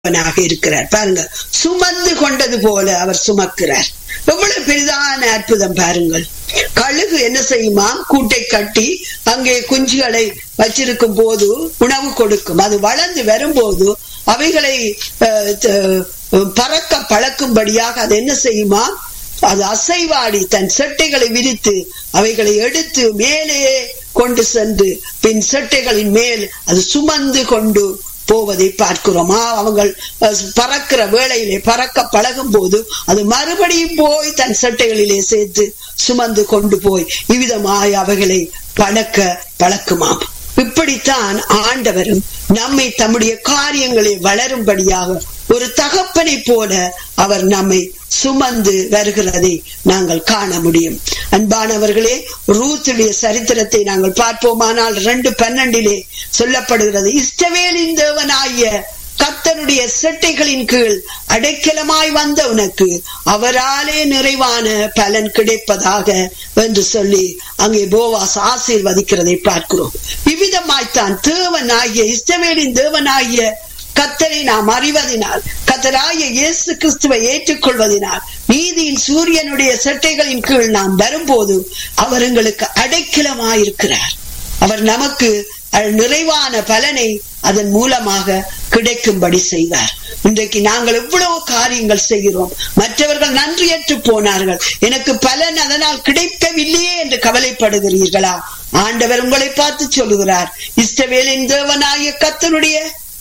அவனாக இருக்கிறார் பாருங்க சுமந்து கொண்டது போல அவர் சுமக்கிறார் எவ்வளவு பெரிதான அற்புதம் பாருங்கள் கழுகு என்ன செய்யுமா கூட்டை கட்டி அங்கே குஞ்சுகளை வச்சிருக்கும் போது உணவு கொடுக்கும் அது வளர்ந்து வரும்போது அவைகளை அஹ், த- பறக்க பழக்கும்படியாக அது என்ன செய்யுமா அது அசைவாடி தன் செட்டைகளை விரித்து அவைகளை எடுத்து மேலே கொண்டு சென்று பின் செட்டைகளின் மேல் அது சுமந்து கொண்டு போவதை பார்க்கிறோம் ஆ, அவங்கள் அஹ், பறக்கிற வேளையிலே பறக்க பழகும் போது அது மறுபடியும் போய் தன் சட்டைகளிலே சேர்த்து சுமந்து கொண்டு போய் இவ்விதமாய் அவைகளை பழக்க பழக்குமாம் இப்படித்தான் ஆண்டவரும் நம்மை தம்முடைய காரியங்களை வளரும்படியாக ஒரு தகப்பனை போல அவர் நம்மை சுமந்து வருகிறதை நாங்கள் காண முடியும் அன்பானவர்களே ரூத்துடைய சரித்திரத்தை நாங்கள் பார்ப்போமானால் ரெண்டு பன்னெண்டிலே சொல்லப்படுகிறது இஷ்டவேலின் தேவனாகிய கர்த்தருடைய செட்டைகளின் கீழ் அடைக்கலமாய் வந்த உனக்கு அவராலே நிறைவான பலன் கிடைப்பதாக என்று சொல்லி அங்கே போவாஸ் ஆசீர்வதிக்கிறதை பார்க்கிறோம் இவ்விதமாய்த்தான் தேவனாகிய இஷ்டவேலின் தேவனாகிய கத்தரை நாம் அறிவதினால் கத்தராகிய இயேசு கிறிஸ்துவை ஏற்றுக்கொள்வதினால் நீதியின் சூரியனுடைய செட்டைகளின் கீழ் நாம் வரும்போது அவர் எங்களுக்கு அடைக்கலமாயிருக்கிறார் அவர் நமக்கு அஹ், நிறைவான பலனை அதன் மூலமாக கிடைக்கும்படி செய்வார் இன்றைக்கு நாங்கள் எவ்வளவு காரியங்கள் செய்கிறோம் மற்றவர்கள் நன்றியற்று போனார்கள் எனக்கு பலன் அதனால் கிடைக்கவில்லையே என்று கவலைப்படுகிறீர்களா ஆண்டவர் உங்களை பார்த்து சொல்லுகிறார் இஷ்டவேலின் தேவனாகிய கத்தனுடைய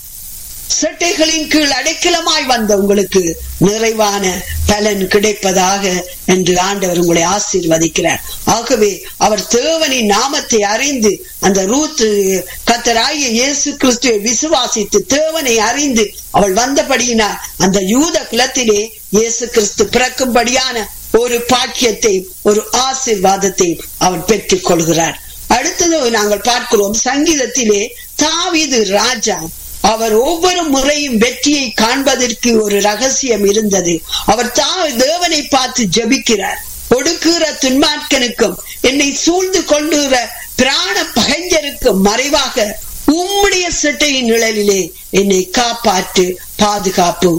சட்டைகளின் கீழ் அடைக்கலமாய் வந்த உங்களுக்கு நிறைவான பலன் கிடைப்பதாக என்று ஆண்டவர் உங்களை ஆசீர்வதிக்கிறார் ஆகவே அவர் தேவனின் நாமத்தை அறிந்து அந்த ரூத்து கத்தராகிய இயேசு கிறிஸ்துவை விசுவாசித்து தேவனை அறிந்து அவள் வந்தபடியினார் அந்த யூத குலத்திலே இயேசு கிறிஸ்து பிறக்கும்படியான ஒரு பாக்கியத்தை ஒரு ஆசீர்வாதத்தை அவர் பெற்றுக் கொள்கிறார் அடுத்தது நாங்கள் பார்க்கிறோம் சங்கீதத்திலே தாவீது ராஜா அவர் ஒவ்வொரு முறையும் வெற்றியை காண்பதற்கு ஒரு ரகசியம் இருந்தது அவர் தா தேவனை பார்த்து ஜெபிக்கிறார் ஒடுக்குகிற துன்மார்க்கனுக்கும் என்னை சூழ்ந்து கொள்ளுகிற பிராண பகைஞருக்கும் மறைவாக உம்முடைய செட்டையின் நிழலிலே என்னை காப்பாற்று பாதுகாப்பு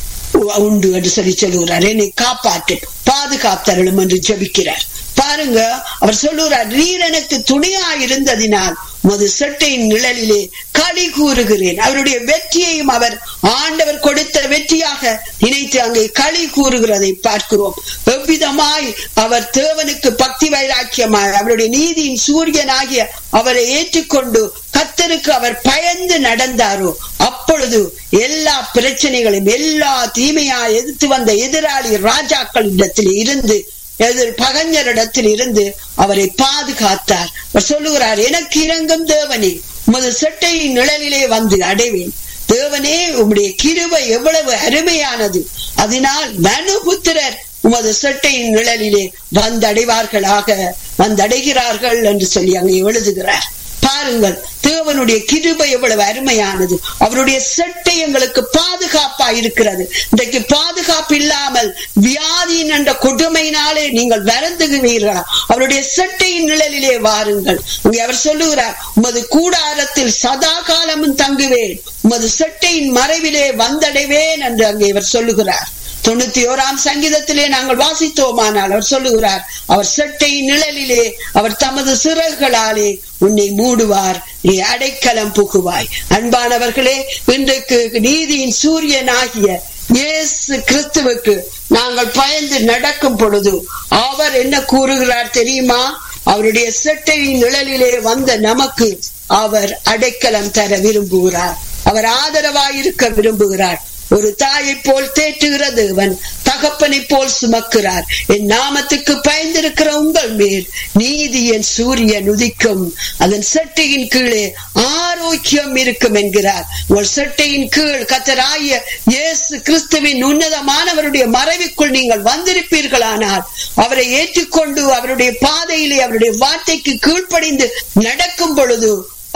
உண்டு என்று சொல்லி சொல்லுகிறார் என்னை காப்பாற்று பாதுகாத்தருளும் என்று ஜெபிக்கிறார் பாருங்க அவர் சொல்லுகிறார் நீர் எனக்கு துணையா இருந்ததினால் உமது செட்டையின் நிழலிலே களி கூறுகிறேன் அவருடைய வெற்றியையும் அவர் ஆண்டவர் கொடுத்த வெற்றியாக நினைத்து அங்கே களி கூறுகிறதை பார்க்கிறோம் எவ்விதமாய் அவர் தேவனுக்கு பக்தி வைராக்கியமாய் அவருடைய நீதியின் சூரியனாகிய அவரை ஏற்றுக்கொண்டு கத்தருக்கு அவர் பயந்து நடந்தாரோ அப்பொழுது எல்லா பிரச்சனைகளையும் எல்லா தீமையா எதிர்த்து வந்த எதிராளி ராஜாக்களிடத்தில் இருந்து எதிர் பகஞ்சரிடத்தில் இருந்து அவரை பாதுகாத்தார் அவர் சொல்லுகிறார் எனக்கு இறங்கும் தேவனே உமது செட்டையின் நிழலிலே வந்து அடைவேன் தேவனே உம்முடைய கிருபை எவ்வளவு அருமையானது அதனால் மனுபுத்திரர் உமது செட்டையின் நிழலிலே வந்தடைவார்களாக வந்தடைகிறார்கள் என்று சொல்லி அங்கே எழுதுகிறார் பாருங்கள் தேவனுடைய கிருபை எவ்வளவு அருமையானது அவருடைய செட்டை எங்களுக்கு பாதுகாப்பா இருக்கிறது இன்றைக்கு பாதுகாப்பு இல்லாமல் வியாதியின் என்ற கொடுமையினாலே நீங்கள் வருந்துகிறீர்களா அவருடைய செட்டையின் நிழலிலே வாருங்கள் அங்கே அவர் சொல்லுகிறார் உமது கூடாரத்தில் சதா காலமும் தங்குவேன் உமது செட்டையின் மறைவிலே வந்தடைவேன் என்று அங்கே இவர் சொல்லுகிறார் தொண்ணூத்தி ஓராம் சங்கீதத்திலே நாங்கள் வாசித்தோமானால் அவர் சொல்லுகிறார் அவர் செட்டை நிழலிலே அவர் தமது சிறகுகளாலே உன்னை மூடுவார் நீ அடைக்கலம் புகுவாய் அன்பானவர்களே இன்றைக்கு நீதியின் சூரியனாகிய இயேசு கிறிஸ்துவுக்கு நாங்கள் பயந்து நடக்கும் பொழுது அவர் என்ன கூறுகிறார் தெரியுமா அவருடைய செட்டையின் நிழலிலே வந்த நமக்கு அவர் அடைக்கலம் தர விரும்புகிறார் அவர் ஆதரவாயிருக்க விரும்புகிறார் ஒரு தாயை போல் தேற்றுகிற தேவன் தகப்பனை போல் சுமக்கிறார் என் நாமத்துக்கு பயந்திருக்கிற உங்கள் மேல் நீதியின் சூரியன் உதிக்கும் அதன் செட்டையின் கீழே ஆரோக்கியம் இருக்கும் என்கிறார் உங்கள் செட்டையின் கீழ் கத்தராய இயேசு கிறிஸ்துவின் உன்னதமானவருடைய மறைவுக்குள் நீங்கள் வந்திருப்பீர்களானால் அவரை ஏற்றுக்கொண்டு அவருடைய பாதையிலே அவருடைய வார்த்தைக்கு கீழ்ப்படிந்து நடக்கும் பொழுது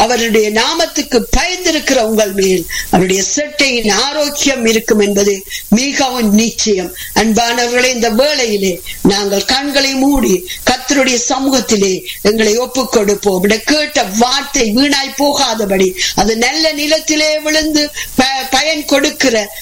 அவருடைய நாமத்துக்கு பயந்திருக்கிற உங்கள் மேல் அவருடைய செட்டையின் ஆரோக்கியம் இருக்கும் என்பது மிகவும் நிச்சயம் அன்பானவர்களே இந்த வேளையிலே நாங்கள் கண்களை மூடி கத்தருடைய சமூகத்திலே எங்களை ஒப்புக் கொடுப்போம் கேட்ட வார்த்தை வீணாய் போகாதபடி அது நல்ல நிலத்திலே விழுந்து பயன் கொடுக்கிற